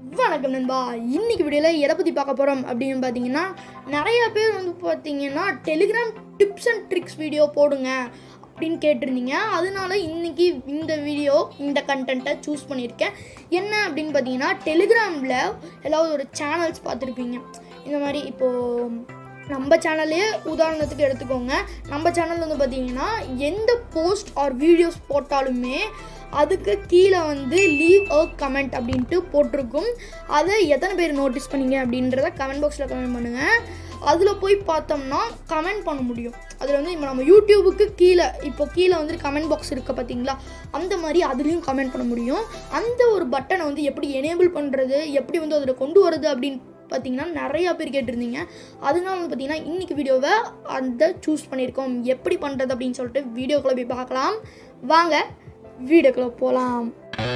வணக்கம் நண்பா இன்னைக்கு வீடியோவில் எதை பற்றி பார்க்க போகிறோம் அப்படின்னு பார்த்தீங்கன்னா நிறைய பேர் வந்து பார்த்தீங்கன்னா Telegram tips and tricks video போடுங்க அப்படின்னு கேட்டிருந்தீங்க அதனால இன்னைக்கு இந்த வீடியோ இந்த கண்டென்ட்டை சூஸ் பண்ணியிருக்கேன் என்ன அப்படின்னு பார்த்தீங்கன்னா டெலிகிராமில் ஏதாவது ஒரு சேனல்ஸ் பார்த்துருப்பீங்க இந்த மாதிரி இப்போது நம்ம சேனல்லே உதாரணத்துக்கு எடுத்துக்கோங்க நம்ம சேனல் வந்து பார்த்தீங்கன்னா எந்த போஸ்ட் ஆர் வீடியோஸ் போட்டாலுமே அதுக்கு கீழே வந்து லீவ் அ கமெண்ட் அப்படின்ட்டு போட்டிருக்கும் அதை எத்தனை பேர் நோட்டீஸ் பண்ணீங்க அப்படின்றத கமெண்ட் பாக்ஸில் கமெண்ட் பண்ணுங்கள் அதில் போய் பார்த்தோம்னா கமெண்ட் பண்ண முடியும் அதில் வந்து இப்போ நம்ம யூடியூபுக்கு கீழே இப்போ கீழே வந்து கமெண்ட் பாக்ஸ் இருக்குது பார்த்தீங்களா அந்த மாதிரி அதுலேயும் கமெண்ட் பண்ண முடியும் அந்த ஒரு பட்டனை வந்து எப்படி எனேபிள் பண்ணுறது எப்படி வந்து அதில் கொண்டு வரது அப்படின்னு பார்த்தீங்கன்னா நிறையா பேர் கேட்டிருந்தீங்க அதனால வந்து பார்த்தீங்கன்னா இன்றைக்கி வீடியோவை அந்த சூஸ் பண்ணியிருக்கோம் எப்படி பண்ணுறது அப்படின்னு சொல்லிட்டு வீடியோக்குள்ளே போய் பார்க்கலாம் வாங்க வீடியோக்குள்ளே போகலாம்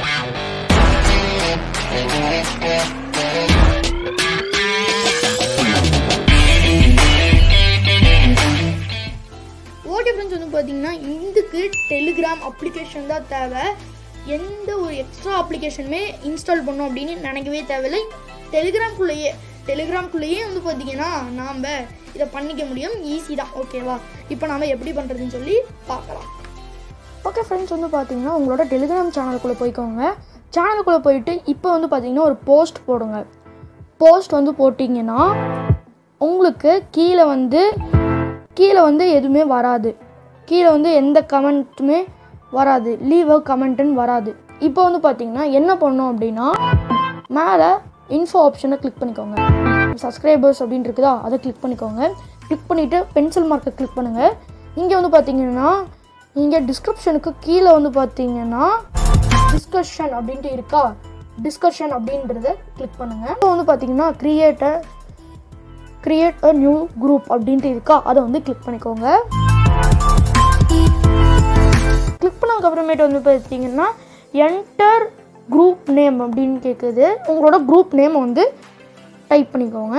ஓகே ஃப்ரெண்ட்ஸ் வந்து பார்த்தீங்கன்னா இதுக்கு டெலிகிராம் அப்ளிகேஷன் தான் தேவை எந்த ஒரு எக்ஸ்ட்ரா அப்ளிகேஷனுமே இன்ஸ்டால் பண்ணோம் அப்படின்னு நினைக்கவே தேவையில்லை டெலிகிராம்குள்ளேயே டெலிகிராம்குள்ளேயே வந்து பார்த்தீங்கன்னா நாம் இதை பண்ணிக்க முடியும் ஈஸி தான் ஓகேவா இப்போ நாம் எப்படி பண்ணுறதுன்னு சொல்லி பார்க்கலாம் ஓகே ஃப்ரெண்ட்ஸ் வந்து பார்த்தீங்கன்னா உங்களோட டெலிகிராம் சேனலுக்குள்ளே போய்க்கோங்க சேனலுக்குள்ளே போயிட்டு இப்போ வந்து பார்த்தீங்கன்னா ஒரு போஸ்ட் போடுங்க போஸ்ட் வந்து போட்டிங்கன்னா உங்களுக்கு கீழே வந்து கீழே வந்து எதுவுமே வராது கீழே வந்து எந்த கமெண்ட்டுமே வராது லீவ் அ கமெண்ட்டுன்னு வராது இப்போ வந்து பார்த்தீங்கன்னா என்ன பண்ணோம் அப்படின்னா மேலே இன்ஃபோ ஆப்ஷனை கிளிக் பண்ணிக்கோங்க சப்ஸ்கிரைபர்ஸ் அப்படின்னு இருக்குதா அதை கிளிக் பண்ணிக்கோங்க கிளிக் பண்ணிவிட்டு பென்சில் மார்க்கை கிளிக் பண்ணுங்கள் இங்கே வந்து பார்த்தீங்கன்னா இங்கே டிஸ்கிரிப்ஷனுக்கு கீழே வந்து பார்த்தீங்கன்னா டிஸ்கஷன் அப்படின்ட்டு இருக்கா டிஸ்கஷன் அப்படின்றத கிளிக் பண்ணுங்கள் இப்போ வந்து பார்த்தீங்கன்னா creator create a new group அப்படின்ட்டு இருக்கா அதை வந்து கிளிக் பண்ணிக்கோங்க கிளிக் பண்ணதுக்கப்புறமேட்டு வந்து பார்த்தீங்கன்னா என்டர் குரூப் நேம் அப்படின்னு கேட்குது உங்களோட குரூப் நேம் வந்து டைப் பண்ணிக்கோங்க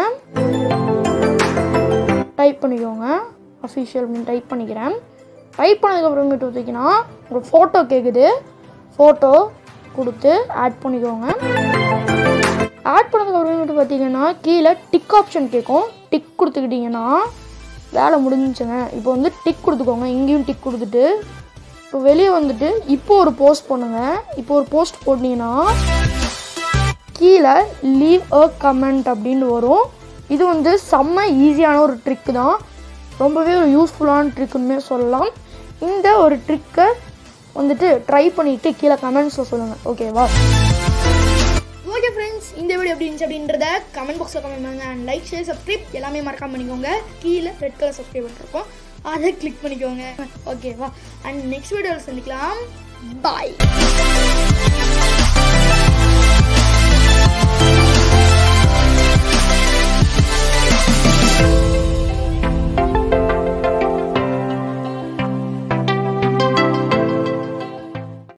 டைப் பண்ணிக்கோங்க அஃபிஷியல் அப்படின்னு டைப் பண்ணிக்கிறேன் டைப் பண்ணதுக்கப்புறமேட்டு பார்த்தீங்கன்னா உங்கள் ஃபோட்டோ கேட்குது ஃபோட்டோ கொடுத்து ஆட் பண்ணிக்கோங்க ஆட் பண்ணதுக்கு அப்புறமேட்டு பார்த்தீங்கன்னா கீழே டிக் ஆப்ஷன் கேட்கும் டிக் கொடுத்துக்கிட்டிங்கன்னா வேலை முடிஞ்சுச்சுங்க இப்போ வந்து டிக் கொடுத்துக்கோங்க இங்கேயும் டிக் கொடுத்துட்டு இப்போ வெளியே வந்துட்டு இப்போ ஒரு போஸ்ட் பண்ணுங்க இப்போ ஒரு போஸ்ட் போட்டிங்கன்னா கீழே லீவ் அ கமெண்ட் அப்படின்னு வரும் இது வந்து செம்ம ஈஸியான ஒரு ட்ரிக் தான் ரொம்பவே ஒரு யூஸ்ஃபுல்லான ட்ரிக்குன்னு சொல்லலாம் இந்த ஒரு ட்ரிக்கை வந்துட்டு ட்ரை பண்ணிவிட்டு கீழே கமெண்ட்ஸில் சொல்லுங்கள் ஓகேவா ஓகே ஃப்ரெண்ட்ஸ் இந்த வீடியோ எப்படி இருந்துச்சு அப்படின்றத கமெண்ட் பாக்ஸில் கமெண்ட் பண்ணுங்க அண்ட் லைக் ஷேர் சப்ஸ்கிரைப் எல்லாமே மறக்காம பண்ணிக்கோங்க கீழே ரெட் கலர் சப்ஸ்கிரைப் இருக்கும் அதை கிளிக் பண்ணிக்கோங்க ஓகேவா அண்ட் நெக்ஸ்ட் வீடியோவில் சந்திக்கலாம் பாய்